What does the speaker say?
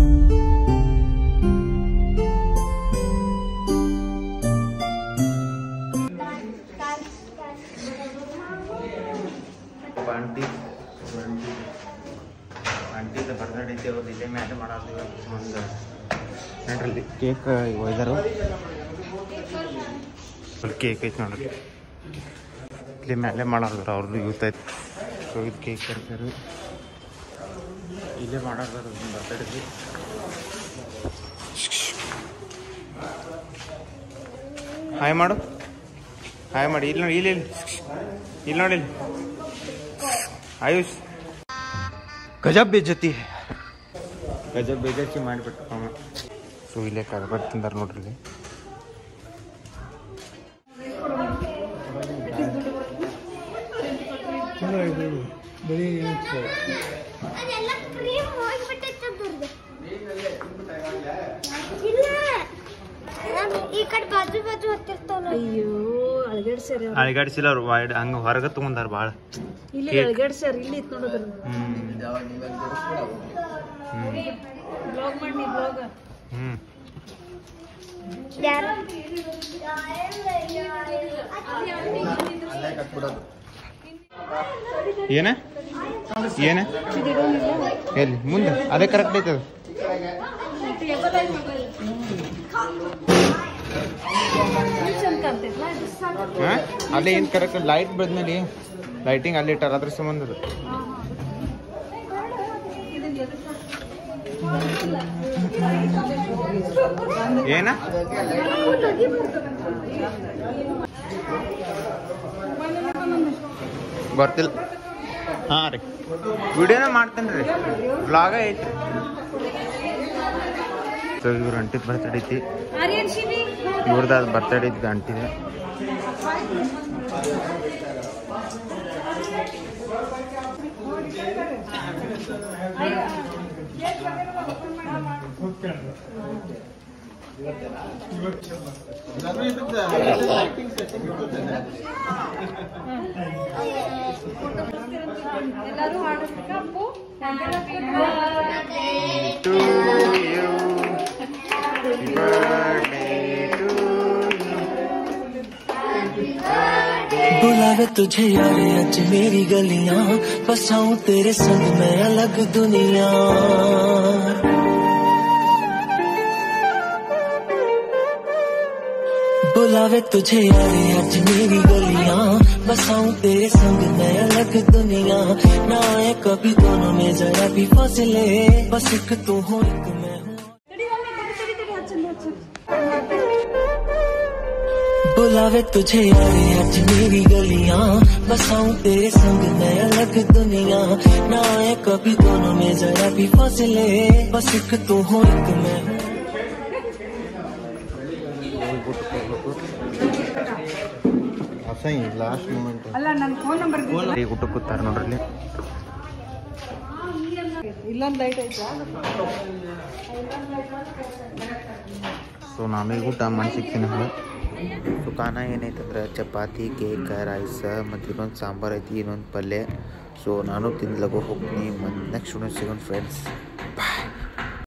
Aunty aunty ಆಂಟಿದ birthday ಐತಿ ಅವ್ರದ್ದು ಇಲ್ಲೇ ಮ್ಯಾಲೆ ಮಾಡಾರ್ದು ಒಂದು ನೋಡ್ರಿ ಕೇಕ್ ಒಯ್ದಾರು ಅಲ್ಲಿ ಕೇಕ್ ಐತಿ ನೋಡ್ರಿ ಇಲ್ಲಿ ಮ್ಯಾಲೆ ಮಾಡಾರ್ದಾರ ಅವ್ರದ್ದು ಯೂತ್ ಐತಿ ಸೊ ಇದು ಕೇಕ್ ಕಟ್ತಾರೆ ಇಲ್ಲೇ ಮಾಡಾರ್ದಾರ ಬರ್ತಡೇ ಹಾಯ್ ಮಾಡು ಹಾಯ್ ಮಾಡಿ ಇಲ್ಲಿ ನೋಡಿ ಇಲ್ಲಿ ಇಲ್ಲಿ ಇಲ್ಲಿ ನೋಡಿ ಇಲ್ಲಿ ಆಯುಷ್ ಗಜಬ್ ಬೇಜತಿ ಗಜಬ್ ಬೇಜತಿ ಮಾಡಿಬಿಟ್ಟು ಅವ ಸೊ ಇಲ್ಲೇ ಕರ್ಬಟ್ ತಿಂದಾರ ನೋಡ್ರಿ ಇಲ್ಲಿ ಅದೆಲ್ಲ ಕ್ರೀಮ್ ಹೋಗ್ಬಿಟ್ಟೈತೆ ಅದ್ರದ್ದು. ಇಲ್ಲ ನಾನು ಈ ಕಡೆ ಬಾಜು ಬಾಜು ಹತ್ತಿರ್ತಾವಲ್ಲ ಅಯ್ಯೋ ಅಳಗಡ್ಸ್ಯಾರ ಅಳಿಗಾಡಿಸಿಲ್ಲ ಅವ್ರು ವೈಡ್ ಹಂಗೆ ಹೊರಗೆ ತೊಗೊಂಡಾರ ಭಾಳ ಇಲ್ಲಿ ಕೇಕ್. ಅಳಗಡ್ಸ್ಯಾರ ಇಲ್ಲಿ ಇತ್ತು ನೋಡೋದ್ರ ಹ್ಞೂ ಹ್ಞೂ ಬ್ಲಾಗ್ ಮಾಡಿ ನೀ ಬ್ಲಾಗ್ ಹ್ಞೂ ಯಾರು ಏನ ಏನ ಎಲ್ಲಿ ಮುಂದೆ ಅದೇ ಕರೆಕ್ಟ್ ಐತದ ಚಂದ ಕಾಣ್ತೈತ್ಲಾ ಇದು? ಹಾಂ ಅಲ್ಲೇ ಏನು ಕರೆಕ್ಟ್ ಲೈಟ್ ಬೆಳೆದ್ಮೇಲೆ ಲೈಟಿಂಗ್ ಅಲ್ಲಿ ಇಟ್ಟಾರ ಅದ್ರ ಸಂಬಂಧ ಅದು. ಏನ ಬರ್ತಿಲ್ಲ ಹಾಂ ರೀ ವಿಡಿಯೋನ ಮಾಡ್ತೇನೆ ರೀ ಬ್ಲಾಗ ಐತ್ರಿ ಸೊ ಇವ್ರ ಅಂಟಿದ್ ಬರ್ತಡೇ ಐತಿ ಆರ್ಯನ್ ಶಿವಿ ಇವ್ರದ್ದು ಅದು ಬರ್ತಡೇ ಇದ್ದು ಅಂಟಿದೆ ಎಲ್ಲರೂ ಹಾಡೋದಕ್ಕೆ Appu to you. Happy birthday to you. बुलावे तुझे यार आज मेरी गलियां बसाऊं तेरे संग मैं अलग दुनिया बुलावे तुझे यार आज मेरी गलियां बसाऊं तेरे संग मैं अलग दुनिया ना आए कभी दोनों में जरा भी फासले बस एक तू हो एक मैं हूँ ತಡಿ ಮಮ್ಮಿ ತಡಿ ತಡಿ ತಡಿ ಹಚ್ಚಂడి ಹಚ್ಚಂಡಿ बुलावे तुझे यार आज मेरी गलियां बसाऊं तेरे संग मैं अलग दुनिया ना आए कभी दोनों में जरा भी फासले बस एक तू हो एक मैं हूँ ಅಸಹ್ಯ ಲಾಸ್ಟ್ ಮೂಮೆಂಟ್ ಅಲ್ಲ ನನ್ನ ಫೋನ್ ನಂಬರ್ ಈಗ ಊಟ ಕೂತಾರ ನೋಡ್ರಿ ಇಲ್ಲಿ. ಇಲ್ಲೊಂದು ಲೈಟ್ ಐತಾ ಸೊ ನಾನು ಈಗ ಊಟ ಮಾಡಿ ಸಿಗ್ತೀನಿ ಹಂಗೆ ಸೊ ಖಾನ ಏನೈತಂದ್ರೆ ಚಪಾತಿ ಕೇಕ್ ರೈಸ್ ಮತ್ತು ಇನ್ನೊಂದು ಸಾಂಬಾರು ಐತಿ ಇನ್ನೊಂದು ಪಲ್ಯ ಸೊ ನಾನು ತಿನ್ಲಗೋ ಹೋಗ್ತೀನಿ ಮತ್ತು ನೆಕ್ಸ್ಟ್ ಸಿಗೋಣ ಫ್ರೆಂಡ್ಸ್